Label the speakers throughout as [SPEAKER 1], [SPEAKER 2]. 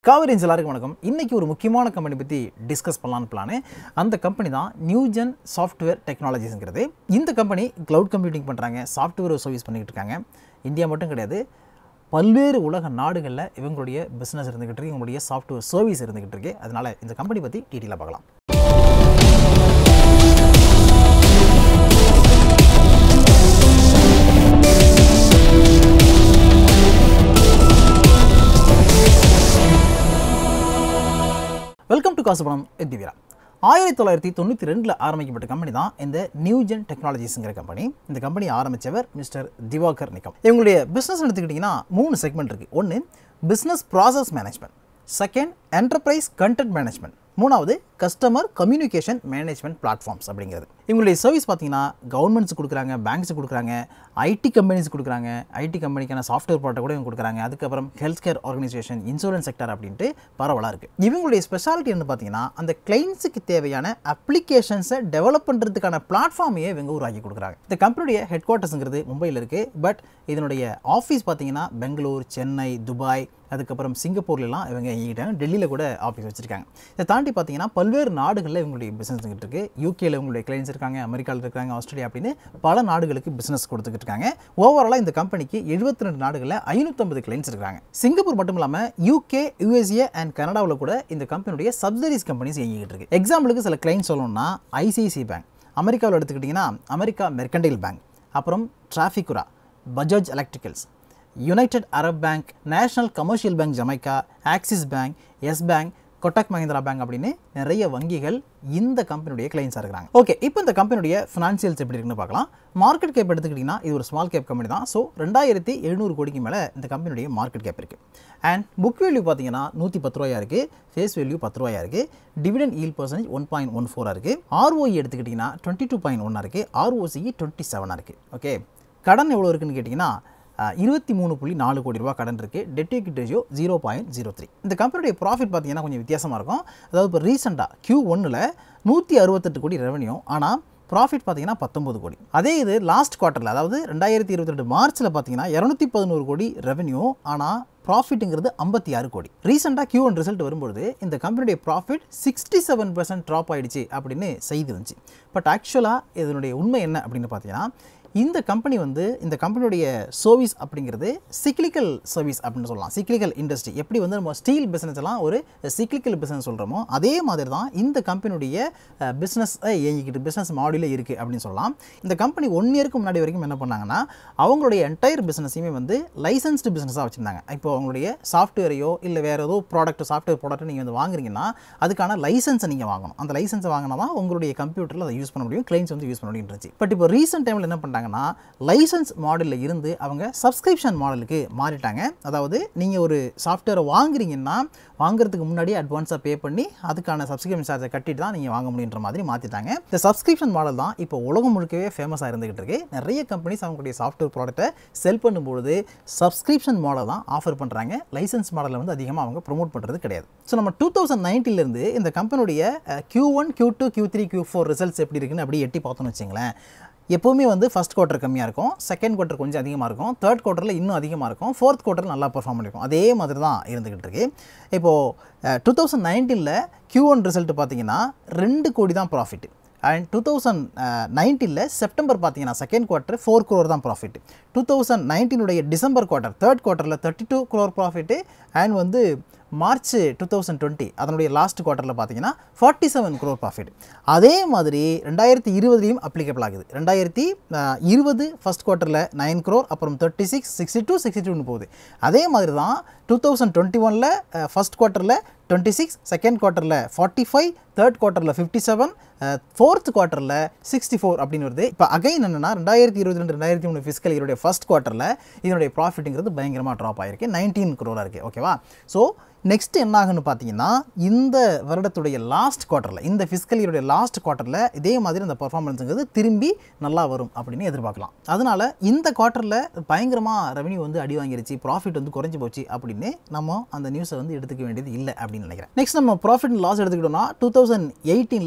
[SPEAKER 1] காவிரின்ஸ் எல்லாருக்கும் வணக்கம் இன்னைக்கு ஒரு முக்கியமான கம்பெனி பற்றி டிஸ்கஸ் பண்ணலான்னு பிளானு அந்த கம்பெனி தான் நியூஜென் சாஃப்ட்வேர் டெக்னாலஜிஸ்ங்கிறது இந்த கம்பெனி க்ளவுட் கம்ப்யூட்டிங் பண்ணுறாங்க சாஃப்ட்வேர் சர்வீஸ் பண்ணிக்கிட்டு இருக்காங்க இந்தியா மட்டும் கிடையாது பல்வேறு உலக நாடுகளில் இவங்களுடைய பிஸ்னஸ் இருந்துகிட்டு இருக்கு இவங்களுடைய சாஃப்ட்வேர் சர்வீஸ் இருந்துகிட்டு இருக்கு அதனால இந்த கம்பெனி பற்றி டீட்டெயிலாக பார்க்கலாம் வெல்கம் டு காசுபணம் திவ்யா ஆயிரத்தி தொள்ளாயிரத்தி தொண்ணூற்றி ரெண்டில் ஆரம்பிக்கப்பட்ட கம்பெனி தான் இந்த நியூஜென் டெக்னாலஜிஸ்ங்கிற கம்பெனி இந்த கம்பெனி ஆரம்பித்தவர் மிஸ்டர் திவாகர் நிக்கம் இவங்களுடைய பிஸ்னஸ் எடுத்துக்கிட்டிங்கன்னா மூணு செக்மெண்ட் இருக்குது ஒன்று business process management second enterprise content management மூணாவது கஸ்டமர் கம்யூனிகேஷன் மேனேஜ்மெண்ட் பிளாட்ஃபார்ம்ஸ் அப்படிங்கிறது இவங்களுடைய சர்வீஸ் பார்த்தீங்கன்னா கவர்மெண்ட்ஸ் கொடுக்குறாங்க பேங்க்ஸ் கொடுக்குறாங்க ஐடி கம்பெனிஸ் கொடுக்குறாங்க ஐடி கம்பெனிக்கான சாஃப்ட்வேர் ப்ராடக்ட் கூட இவங்க கொடுக்குறாங்க அதுக்கப்புறம் health care organisation insurance sector அப்படின்ட்டு பரவலாக இருக்குது இவங்களுடைய ஸ்பெஷாலிட்டி என்ன பார்த்தீங்கன்னா அந்த கிளைண்ட்ஸுக்கு தேவையான அப்ளிகேஷன்ஸை டெவலப் பண்ணுறதுக்கான பிளாட்ஃபார்மையே இவங்க உருவாக்கி கொடுக்குறாங்க இந்த கம்பெனியுடைய ஹெட் குவார்ட்டர்ஸுங்கிறது மும்பையில் இருக்குது பட் இதனுடைய ஆஃபீஸ் பார்த்தீங்கன்னா பெங்களூர் சென்னை துபாய் அதுக்கப்புறம் சிங்கப்பூர்லலாம் இவங்க இயங்கிட்டாங்க டெல்லியில் கூட ஆஃபீஸ் வச்சுருக்காங்க இதை தாண்டி பார்த்தீங்கன்னா பல்வேறு நாடுகளில் இவங்களுடைய பிஸ்னஸ் இருக்குது யூகேல இவங்களுடைய கிளைண்ட்ஸ் இருக்காங்க அமெரிக்காவில் இருக்காங்க ஆஸ்திரேலியா அப்படின்னு பல நாடுகளுக்கு பிஸ்னஸ் கொடுத்துக்கிட்டு இருக்காங்க ஓவராலாக இந்த கம்பெனிக்கு எழுபத்தி ரெண்டு நாடுகளில் ஐநூற்றம்பது கிளைண்ட்ஸ் இருக்காங்க சிங்கப்பூர் மட்டும் இல்லாமல் யூகே யூஎஸ்ஏ அண்ட் கனடாவில் கூட இந்த கம்பெனியுடைய சப்சிடரிஸ் கம்பெனிஸ் இயங்கிக்கிட்டு இருக்கு எக்ஸாம்பிளுக்கு சில கிளைண்ட்ஸ் சொல்லணும்னா ஐசிஐசி பேங்க் அமெரிக்காவில் எடுத்துக்கிட்டிங்கன்னா அமெரிக்கா மெர்கண்டைல் பேங்க் அப்புறம் Trafigura Bajaj electricals united Arab bank national commercial bank Jamaica Axis bank yes bank Kotak Mahindra bank அப்படின்னு நிறைய வங்கிகள் இந்த கம்பெனியுடைய கிளைண்ட்ஸாக இருக்கிறாங்க ஓகே இப்போ இந்த கம்பெனியுடைய ஃபினான்சியல்ஸ் எப்படி இருக்குன்னு பார்க்கலாம் மார்க்கெட் கேப் எடுத்துக்கிட்டிங்கன்னா இது ஒரு ஸ்மால் கேப் கம்பெனி தான் ஸோ ரெண்டாயிரத்தி எழுநூறு கோடிக்கு மேலே இந்த கம்பெனியுடைய மார்க்கெட் கேப் இருக்குது அண்ட் புக் வேல்யூ பார்த்தீங்கன்னா நூற்றி பத்து ரூபாயா இருக்குது ஃபேஸ் வேல்யூ பத்து ரூபாயா இருக்குது dividend yield percentage one point one ஃபோராக இருக்குது ஆர்ஓஇ எடுத்துக்கிட்டிங்கன்னா டுவெண்ட்டி டூ பாயிண்ட் ஒன்னாக இருக்குது ஆர்ஓசிஇ டுவெண்ட்டி செவனாக இருக்குது ஓகே கடன் எவ்வளோ இருக்குன்னு கேட்டிங்கன்னா இருபத்தி மூணு புள்ளி நாலு கோடி ரூபா கடன் இருக்குது debt equity ratio zero point zero three இந்த கம்பெனியுடைய ப்ராஃபிட் பார்த்தீங்கன்னா கொஞ்சம் வித்தியாசமாக இருக்கும் அதாவது இப்போ ரீசெண்டாக Q ஒன்னில் நூற்றி அறுபத்தெட்டு கோடி ரெவன்யூ ஆனால் ப்ராஃபிட் பார்த்தீங்கன்னா பத்தொம்பது கோடி அதே இது லாஸ்ட் குவார்ட்டரில் அதாவது ரெண்டாயிரத்தி இருபத்தி ரெண்டு மார்ச்சில் பார்த்தீங்கன்னா இரநூத்தி பதினோரு கோடி ரெவன்யூ ஆனால் ப்ராஃபிட்டுங்கிறது ஐம்பத்தி ஆறு கோடி ரீசெண்டாக Q ஒன் ரிசல்ட் வரும்பொழுது இந்த கம்பெனியுடைய profit sixty seven percent drop ஆயிடுச்சு அப்படின்னு செய்தி வந்துச்சு பட் ஆக்சுவலாக இதனுடைய உண்மை என்ன அப்படின்னு பார்த்தீங்கன்னா இந்த கம்பெனி வந்து இந்த கம்பெனியுடைய சர்வீஸ் அப்படிங்கிறது சிக்லிக்கல் சர்வீஸ் அப்படின்னு சொல்லலாம் சிக்லிக்கல் இண்டஸ்ட்ரி எப்படி வந்து நம்ம ஸ்டீல் பிஸ்னஸ் எல்லாம் ஒரு சிக்லிக்கல் பிஸ்னஸ் சொல்கிறோமோ அதே மாதிரி தான் இந்த கம்பெனியுடைய பிஸ்னஸ் இயங்கிக்கிட்டு பிஸ்னஸ் மாடியில் இருக்குது அப்படின்னு சொல்லலாம் இந்த கம்பெனி ஒன் இயருக்கு முன்னாடி வரைக்கும் என்ன பண்ணாங்கன்னா அவங்களுடைய என்டையர் பிஸ்னஸையுமே வந்து லைசன்ஸ்டு பிஸ்னஸாக வச்சுருந்தாங்க இப்போ அவங்களுடைய சாஃப்ட்வேரையோ இல்லை வேறு ஏதோ ப்ராடக்ட் சாஃப்ட்வேர் ப்ராடக்ட் நீங்கள் வந்து வாங்குறீங்கன்னா அதுக்கான லைசன்ஸை நீங்கள் வாங்கணும் அந்த லைசன்ஸை வாங்கினா தான் உங்களுடைய கம்ப்யூட்டரில் அதை யூஸ் பண்ண முடியும் கிளைண்ட்ஸ் வந்து யூஸ் பண்ண முடியும் இருந்துச்சு பட் இப்போ ரீசெண்ட் டைமில் என்ன பண்ணிட்டாங்கன்னா லைசன்ஸ் மாடலில் இருந்து அவங்க சப்ஸ்கிரிப்ஷன் மாடலுக்கு மாறிட்டாங்க அதாவது நீங்கள் ஒரு சாஃப்ட்வேரை வாங்குறீங்கன்னா வாங்குறதுக்கு முன்னாடி அட்வான்ஸாக பே பண்ணி அதுக்கான சப்ஸ்கிரிப்ஷன் சார்ஜை கட்டிட்டு தான் நீங்கள் வாங்க முடியுன்ற மாதிரி மாற்றிட்டாங்க இந்த சப்ஸ்கிரிப்ஷன் மாடல் தான் இப்போ உலகம் முழுக்கவே ஃபேமஸாக இருந்துகிட்டு இருக்கு நிறைய கம்பெனிஸ் அவங்களுடைய சாஃப்ட்வேர் ப்ராடக்ட்டை செல் பண்ணும்பொழுது சப்ஸ்கிரிப்ஷன் மாடல் தான் ஆஃபர் பண்ணுறாங்க லைசன்ஸ் மாடலை வந்து அதிகமாக அவங்க ப்ரொமோட் பண்ணுறது கிடையாது ஸோ நம்ம டூ தௌசண்ட் நைன்டீன்லேருந்து இந்த கம்பெனியுடைய Q one Q two Q three Q four results எப்படி இருக்குன்னு அப்படி எட்டி பார்த்தோன்னு வச்சுங்களேன் எப்போவுமே வந்து ஃபஸ்ட் குவார்ட்டர் கம்மியாக இருக்கும் செகண்ட் குவார்ட்டர் கொஞ்சம் அதிகமாக இருக்கும் தேர்ட் குவார்ட்டரில் இன்னும் அதிகமாக இருக்கும் ஃபோர்த் குவார்ட்டர் நல்லா பர்ஃபார்ம் பண்ணிருக்கும் அதே மாதிரி தான் இருந்துகிட்டு இருக்கு இப்போது டூ தௌசண்ட் நைன்டீனில் Q ஒன் ரிசல்ட் பார்த்தீங்கன்னா ரெண்டு கோடி தான் ப்ராஃபிட் அண்ட் டூ தௌசண்ட் நைன்டீனில் செப்டம்பர் பார்த்தீங்கன்னா செகண்ட் குவார்ட்டர் ஃபோர் க்ரோர் தான் ப்ராஃபிட் டூ தௌசண்ட் நைன்டீனுடைய டிசம்பர் குவார்ட்டர் தேர்ட் குவார்ட்டரில் thirty two crore profit and வந்து மார்ச் டூ தௌசண்ட் டுவெண்ட்டி அதனுடைய லாஸ்ட் குவார்ட்டரில் பார்த்தீங்கன்னா ஃபார்ட்டி செவன் க்ரோர் ப்ராஃபிட் அதே மாதிரி ரெண்டாயிரத்தி இருபதுலையும் அப்ளிகபிள் ஆகுது ரெண்டாயிரத்தி இருபது ஃபஸ்ட் குவார்ட்டரில் நைன் க்ரோர் அப்புறம் thirty six sixty two sixty டூன்னு போகுது அதே மாதிரி தான் டூ தௌசண்ட் டுவெண்ட்டி ஒனில் ஃபஸ்ட் குவார்ட்டரில் டுவெண்ட்டி சிக்ஸ் செகண்ட் குவார்ட்டரில் ஃபார்ட்டி ஃபைவ் தேர்ட் குவார்ட்டரில் ஃபிஃப்டி செவன் ஃபோர்த் குவார்ட்டரில் சிக்ஸ்டி ஃபோர் அப்படின்னு வருது இப்போ அகைன் என்னென்னா ரெண்டாயிரத்தி இருபத்தி ரெண்டு ரெண்டாயிரத்தி மூணு ஃபிஸ்கல் இயருடைய ஃபஸ்ட் குவார்ட்டரில் இதனுடைய ப்ராஃபிட்டுங்கிறது பயங்கரமாக ட்ராப் ஆயிருக்கு நைன்டீன் க்ரோராக இருக்குது ஓகேவா ஸோ நெக்ஸ்ட் என்ன ஆகுன்னு பார்த்தீங்கன்னா இந்த வருடத்துடைய லாஸ்ட் குவார்ட்டரில் இந்த ஃபிஸ்கல் இயருடைய லாஸ்ட் குவார்ட்டரில் இதே மாதிரி அந்த பர்ஃபார்மன்ஸுங்கிறது திரும்பி நல்லா வரும் அப்படின்னு எதிர்பார்க்கலாம் அதனால் இந்த குவார்ட்டரில் பயங்கரமாக ரெவன்யூ வந்து அடி வாங்கிருச்சு ப்ராஃபிட் வந்து குறைஞ்சி போச்சு அப்படின்னு நம்ம அந்த நியூஸை வந்து எடுத்துக்க வேண்டியது இல்லை அப்படின்னு நினைக்கிறேன் நெக்ஸ்ட் நம்ம ப்ராஃபிட் லாஸ் எடுத்துக்கிட்டோம்னா டூ தௌசண்ட் எயிட்டீனில்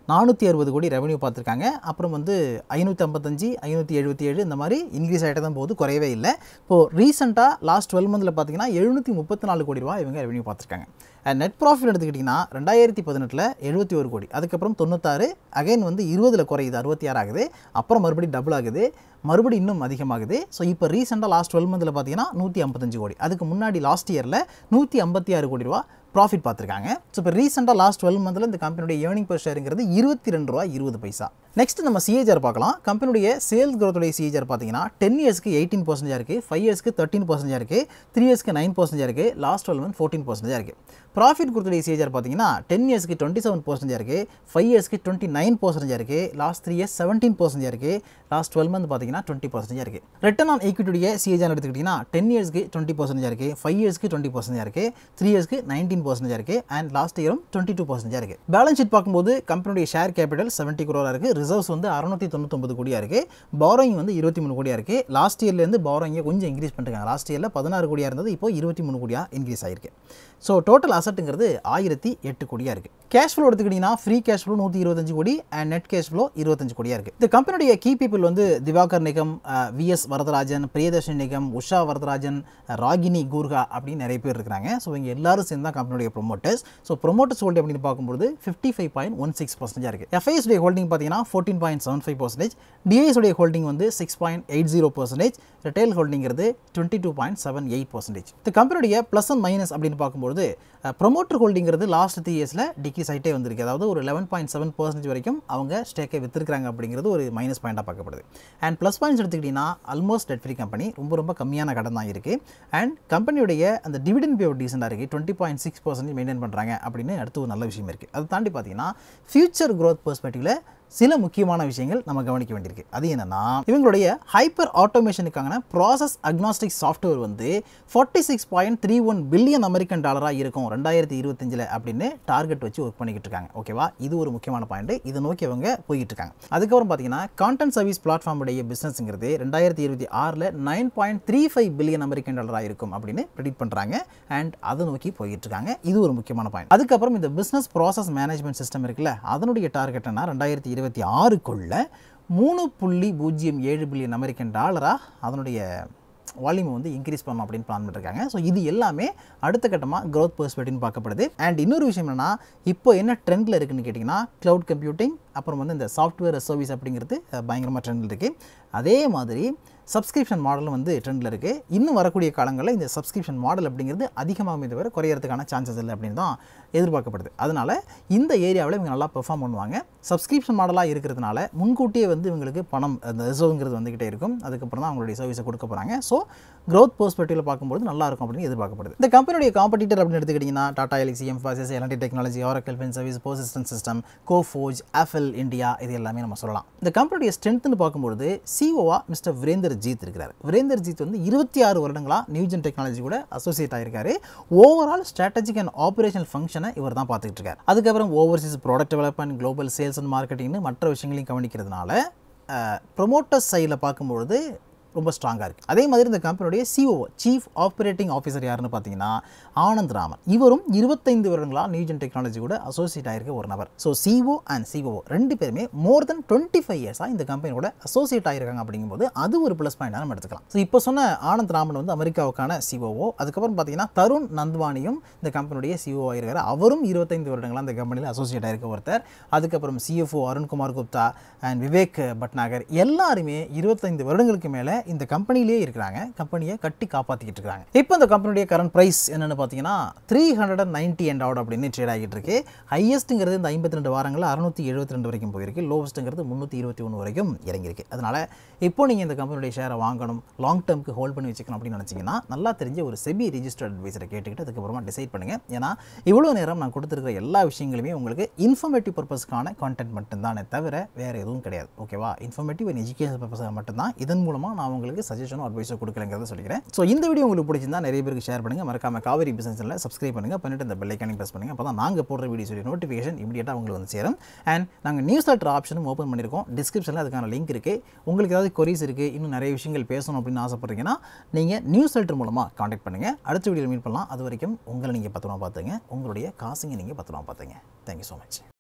[SPEAKER 1] நானூற்றி அறுபது கோடி ரெவன்யூ பார்த்துருக்காங்க அப்புறம் வந்து ஐநூற்றி ஐம்பத்தஞ்சு ஐநூற்றி எழுபத்தி ஏழு இந்த மாதிரி இன்க்ரீஸ் ஆகிட்டு தான் போகுது குறையவே இல்லை இப்போது ரீசெண்டாக லாஸ்ட் டுவெல் மந்தில் பார்த்தீங்கன்னா எழுநூற்றி முப்பத்தி நாலு கோடி ரூபா இவங்க ரெவன்யூ பார்த்துருக்காங்க அண்ட் நெட் ப்ராஃபிட் எடுத்துக்கிட்டிங்கன்னா ரெண்டாயிரத்தி பதினெட்டில் எழுபத்தி ஒரு கோடி அதுக்கப்புறம் தொண்ணூத்தாறு அகைன் வந்து இருபதில் குறையுது அறுபத்தி ஆறு ஆகுது அப்புறம் மறுபடியும் டபுள் ஆகுது மறுபடியும் இன்னும் அதிகமாகுது ஸோ இப்போ ரீசெண்டாக லாஸ்ட் டுவெல் மந்தில் பார்த்தீங்கன்னா நூற்றி ஐம்பத்தஞ்சு கோடி அதுக்கு முன்னாடி லாஸ்ட் இயரில் நூற்றி ஐம்பத்தி ஆறு கோடி ரூபா ப்ராஃபிட் பார்த்துருக்காங்க ஸோ இப்போ ரீசெண்டாக லாஸ்ட் டுவெல் மந்தில் இந்த கம்பெனியுடைய ஏர்னிங் per ஷேருங்கிறது இருபத்தி ரெண்டு ரூபா இருபது பைசா நெக்ஸ்ட் நம்ம சிஏஜர் பார்க்கலாம் கம்பெனியுடைய சேல்ஸ் growth-உடைய சிஏஜர் பார்த்தீங்கன்னா டென் இயர்ஸ்க்கு எயிட்டீன் பர்சன்டேஜ் இருக்குது ஃபைவ் இயர்ஸ்க்கு தேர்ட்டின் பர்சன்டேஜ் இருக்குது த்ரீ இயர்ஸ்க்கு நைன் பர்சன்டேஜ் இருக்குது last twelve month fourteen percentage இருக்குது ப்ராஃபிட் கொடுத்துடைய சிஏஜர் பார்த்தீங்கன்னா டென் இயர்ஸ்க்கு டுவெண்ட்டி செவன் பர்சன்டேஜ் இருக்குது ஃபைவ் இயர்ஸ்க்கு டுவெண்ட்டி நைன் பர்சன்டேஜ் இருக்குது last three years seventeen percentage இருக்குது லாஸ்ட் டுவெல் மந்த் பார்த்தீங்கன்னா டுவெண்ட்டி பர்சன்டேஜ் இருக்குது ரிட்டர்ன் ஆன் ஈக்விட்டியுடைய சிஏஜர் எடுத்துக்கிட்டிங்கன்னா டென் இயர்ஸ்க்கு டுவெண்ட்டி பர்சன்டேஜ் இருக்குது ஃபைவ் இயர்ஸ்க்கு டுவெண்ட்டி பர்சன்டேஜ் இருக்குது த்ரீ இயர்ஸ்க்கு நைன்டீன் பர்சன்டேஜ் இருக்குது அண்ட் லாஸ்ட் இயரும் டுவெண்ட்டி டூ பர்சன்டேஜ் இருக்குது பேலன்ஸ் ஷீட் பார்க்கும்போது கம்பெனியுடைய ஷேர் கேபிட்டல் செவன்ட்டி குரோராக இருக்குது ரிசர்வ்ஸ் வந்து அறுநூற்றி தொண்ணூத்தொம்பது கோடியாக இருக்குது பாரோயிங் வந்து இருபத்தி மூணு கோடியாக இருக்குது லாஸ்ட் இயர்லேருந்து பாரோயிங்கை கொஞ்சம் இன்க்ரீஸ் பண்ணிருக்காங்க லாஸ்ட் இயரில் பதினாறு கோடியாக இருந்தது இப்போ இருபத்தி மூணு கோடியாக இன்க்ரீஸ் ஆயிருக்கு ஸோ டோட்டல் அசட்டுங்கிறது ஆயிரத்தி எட்டு கோடியாக இருக்குது கேஷ் ஃப்ளோ எடுத்துக்கிட்டிங்கன்னா ஃப்ரீ கேஷ் ஃப்ளோ நூற்றி இருபத்தஞ்சு கோடி அண்ட் நெட் கேஷ் ஃப்ளோ இருபத்தஞ்சு கோடியாக இருக்குது இந்த கம்பெனியுடைய கீ பீப்பிள் வந்து திவாகர் நிகம் விஎஸ் வரதராஜன் பிரியதர்ஷன் நிகம் உஷா வரதராஜன் ராகினி கூர்கா அப்படின்னு நிறைய பேர் இருக்கிறாங்க ஸோ இவங்க எல்லாரும் சேர்ந்து தான் கம்பெனியுடைய ப்ரொமோட்டர்ஸ் ஸோ ப்ரொமோட்டர்ஸ் ஹோல்டிங் அப்படின்னு பார்க்கும்போது fifty five point one six percentage இருக்குது எஃப்ஐஎஸ் உடைய ஹோல்டிங் பார்த்தீங்கன்னா fourteen point seven five percentage DIs உடைய ஹோல்டிங் வந்து six point eight zero percentage retail ஹோல்டிங்கிறது twenty two point seven eight percentage இந்த கம்பெனியுடைய ப்ளஸ் அண்ட் மைனஸ் அப்படின்னு பார்க்கும்போது ப்ரொமோட்டர் ஹோல்டிங்கிறது லாஸ்ட் த்ரீ இயர்ஸில் டிக்ரீஸ் ஆகிட்டே வந்திருக்கு அதாவது ஒரு லெவன் பாயிண்ட் செவன் பர்சன்டேஜ் வரைக்கும் அவங்க ஸ்டேக்கை விற்றுருக்காங்க அப்படிங்கிறது ஒரு மைனஸ் பாயிண்டாக பார்க்கப்படுது அண்ட் ப்ளஸ் பாயிண்ட்ஸ் எடுத்துக்கிட்டிங்கன்னா ஆல்மோஸ்ட் டெட் ஃப்ரீ கம்பெனி ரொம்ப ரொம்ப கம்மியான கடன் தான் இருக்குது அண்ட் கம்பெனியுடைய அந்த டிவிடன் பே டீசெண்டாக இருக்குது twenty point six percentage maintain பண்ணுறாங்க அப்படின்னு அடுத்து ஒரு நல்ல விஷயம் இருக்குது அதை தாண்டி பார்த்தீங்கன்னா ஃபியூச்சர் growth பெர்ஸ்பெக்டிவில் சில முக்கியமான விஷயங்கள் நம்ம கவனிக்க வேண்டியிருக்கு அது என்னன்னா இவங்களுடைய ஹைப்பர் ஆட்டோமேஷனுக்கான ப்ராசஸ் அக்னாஸ்டிக் சாஃப்ட்வேர் வந்து forty six point three one billion American டாலராக இருக்கும் ரெண்டாயிரத்தி இருபத்தஞ்சில் அப்படின்னு டார்கெட் வச்சு ஒர்க் பண்ணிக்கிட்டு இருக்காங்க ஓகேவா இது ஒரு முக்கியமான பாயிண்ட் இதை நோக்கி அவங்க போய்கிட்டு இருக்காங்க அதுக்கப்புறம் பார்த்தீங்கன்னா கான்டென்ட் சர்வீஸ் பிளாட்ஃபார்முடைய பிஸ்னஸ்ங்கிறது ரெண்டாயிரத்தி இருபத்தி ஆறில் nine point three five billion American டாலராக இருக்கும் அப்படின்னு ப்ரெடிக்ட் பண்ணுறாங்க அண்ட் அதை நோக்கி போய்கிட்டு இருக்காங்க இது ஒரு முக்கியமான பாயிண்ட் அதுக்கப்புறம் இந்த பிஸ்னஸ் ப்ராசஸ் மேனேஜ்மெண்ட் சிஸ்டம் இருக்குல்ல அதனுடைய டார்கெட் என்ன ரெண்டாயிரத்தி இருபத்தி ஆறுக்குள்ள மூணு புள்ளி பூஜ்ஜியம் ஏழு பில்லியன் அமெரிக்கன் டாலராக அதனுடைய வால்யூமை வந்து இன்க்ரீஸ் பண்ணணும் அப்படின்னு பிளான் பண்ணிருக்காங்க ஸோ இது எல்லாமே அடுத்த கட்டமாக க்ரோத் பெர்ஸ்பெக்டிவ்னு பார்க்கப்படுது அண்ட் இன்னொரு விஷயம் என்னன்னா இப்போ என்ன ட்ரெண்டில் இருக்குன்னு கேட்டிங்கன்னா க்ளவுட் கம்ப்யூட்டிங் அப்புறம் வந்து இந்த சாஃப்ட்வேர் சர்வீஸ் அப்படிங்கிறது பயங்கரமாக ட்ரெண்டில் இருக்குது அதே மாதிரி சப்ஸ்கிரிப்ஷன் மாடலும் வந்து ட்ரெண்டில் இருக்குது இன்னும் வரக்கூடிய காலங்களில் இந்த சப்ஸ்கிரிப்ஷன் மாடல் அப்படிங்கிறது அதிகமாகவே தவிர குறையறதுக்கான சான்சஸ் இல்லை அப்படின்னு தான் எதிர்பார்க்கப்படுது அதனால் இந்த ஏரியாவில் இவங்க நல்லா பெர்ஃபார்ம் பண்ணுவாங்க சப்ஸ்கிரிப்ஷன் மாடலாக இருக்கிறதுனால முன்கூட்டியே வந்து இவங்களுக்கு பணம் அந்த ரிசர்வ்ங்கிறது வந்துகிட்டே இருக்கும் அதுக்கப்புறம் தான் அவங்களுடைய சர்வீஸை கொடுக்க போகிறாங்க ஸோ க்ரோத் பெர்ஸ்பெக்டிவில் பார்க்கும்போது நல்லா இருக்கும் அப்படின்னு எதிர்பார்க்கப்படுது இந்த கம்பெனியுடைய காம்படிட்டர் அப்படின்னு எடுத்துக்கிட்டிங்கன்னா Tata Elxsi Mphasis electric technology Oracle fin service Persistent system Coforge ஆஃபில் இந்தியா இது எல்லாமே நம்ம சொல்லலாம் இந்த கம்பெனியுடைய ஸ்ட்ரென்த்னு பார்க்கும்போது சிஓவா மிஸ்டர் வீரேந்தர் ஜீத் இருக்கிறார் வீரேந்தர் ஜீத் வந்து இருபத்தி ஆறு வருடங்களாக நியூஜன் டெக்னாலஜி கூட அசோசியேட் ஆயிருக்காரு ஓவரால் ஸ்ட்ராட்டஜிக் அண்ட் ஆப்ரேஷனல் ஃபங்க்ஷனை இவர் தான் பார்த்துக்கிட்டு இருக்காரு அதுக்கப்புறம் overseas product development global sales and மார்க்கெட்டிங்னு மற்ற விஷயங்களையும் கவனிக்கிறதுனால ப்ரொமோட்டர்ஸ் சைடில் பார்க்கும்பொழுது ரொம்ப ஸ்ட்ராங்காக இருக்குது அதே மாதிரி இந்த கம்பெனியுடைய சிஓ சீஃப் ஆப்ரேட்டிங் ஆஃபீஸர் யாருன்னு பார்த்தீங்கன்னா ஆனந்த் ராமன் இவரும் இருபத்தைந்து வருடங்களாக நியூஜன் டெக்னாலஜி கூட அசோசியேட் ஆயிருக்க ஒரு நபர் ஸோ சிஓ அண்ட் சிஓ ரெண்டு பேருமே மோர் தென் டுவெண்ட்டி ஃபைவ் இயர்ஸாக இந்த கம்பெனியோட அசோசியேட் ஆயிருக்காங்க அப்படிங்கும்போது அது ஒரு ப்ளஸ் பாயிண்டாக நம்ம எடுத்துக்கலாம் ஸோ இப்போ சொன்ன ஆனந்த் ராமன் வந்து அமெரிக்காவுக்கான சிஓஓ அதுக்கப்புறம் பார்த்தீங்கன்னா தருண் நந்த்வானியும் இந்த கம்பெனியுடைய சிஓ ஆயிருக்காரு அவரும் இருபத்தைந்து வருடங்களாக இந்த கம்பெனியில் அசோசியேட் ஆயிருக்க ஒருத்தர் அதுக்கப்புறம் சிஎஃப்ஓ அருண்குமார் குப்தா அண்ட் விவேக் பட்நாகர் எல்லாருமே இருபத்தைந்து வருடங்களுக்கு மேலே இந்த கம்பெனிலே இருக்கிறாங்க கம்பெனியை கட்டி காப்பாற்றிக்கிட்டு இருக்காங்க இப்போ இந்த கம்பெனியுடைய கரண்ட் ப்ரைஸ் என்னென்னு பார்த்தீங்கன்னா three hundred and ninety and out அப்படின்னு ட்ரேட் ஆகிட்டு இருக்கு ஹையஸ்ட்டுங்கிறது இந்த ஐம்பத்தி ரெண்டு வாரங்களில் அறுநூத்தி எழுபத்தி ரெண்டு வரைக்கும் போயிருக்கு லோவஸ்ட்டுங்கிறது முந்நூற்றி இருபத்தி ஒன்று வரைக்கும் இறங்கியிருக்கு அதனால் இப்போ நீங்கள் இந்த கம்பெனியுடைய ஷேரை வாங்கணும் லாங் டேர்ம்க்கு ஹோல்ட் பண்ணி வச்சுக்கணும் அப்படின்னு நினச்சிங்கன்னா நல்லா தெரிஞ்ச ஒரு செபி ரிஜிஸ்டர்ட் அட்வைசரை கேட்டுக்கிட்டு அதுக்கப்புறமா டிசைட் பண்ணுங்கள் ஏன்னா இவ்வளோ நேரம் நான் கொடுத்துருக்கிற எல்லா விஷயங்களுமே உங்களுக்கு இன்ஃபர்மேட்டிவ் பர்பஸ்க்கான கான்டென்ட் மட்டும்தானே தவிர வேறு எதுவும் கிடையாது ஓகேவா இன்ஃபர்மேட்டிவ் அண்ட் எஜுகேஷன் பர்பஸ் மட்டும்தான் இதன் மூலமாக நான் உங்களுக்கு சஜஷனும் அட்வைஸோ கொடுக்கலங்கிறத சொல்லிக்கிறேன் ஸோ இந்த வீடியோ உங்களுக்கு பிடிச்சிருந்தா நிறைய பேருக்கு ஷேர் பண்ணுங்கள் மறக்காம காவேரி பிசினஸ் சேனலை சப்ஸ்கிரைப் பண்ணுங்கள் பண்ணிட்டு அந்த பெல்லைக்கானி ப்ரெஸ் பண்ணுங்கள் அப்போ தான் நாங்கள் போடுற வீடியோஸுடைய நோட்டிஃபிகேஷன் இமீடியட்டாக உங்களுக்கு வந்து சேரும் அண்ட் நாங்கள் நியூஸ் லெட்டர் ஆப்ஷனும் ஓப்பன் பண்ணியிருக்கோம் டிஸ்கிரிப்ஷனில் அதுக்கான லிங்க் இருக்குது உங்களுக்கு ஏதாவது கொரிஸ் இருக்குது இன்னும் நிறைய விஷயங்கள் பேசணும் அப்படின்னு ஆசைப்பட்றீங்கன்னா நீங்கள் நியூஸ் லெட்டர் மூலமாக காண்டாக்ட் பண்ணுங்கள் அடுத்த வீடியோ மீட் பண்ணலாம் அது வரைக்கும் உங்களை நீங்கள் பத்திரமா பார்த்துங்க உங்களுடைய காசுங்க நீங்கள் பத்திரமா பார்த்துங்க தேங்க்யூ ஸோ மச்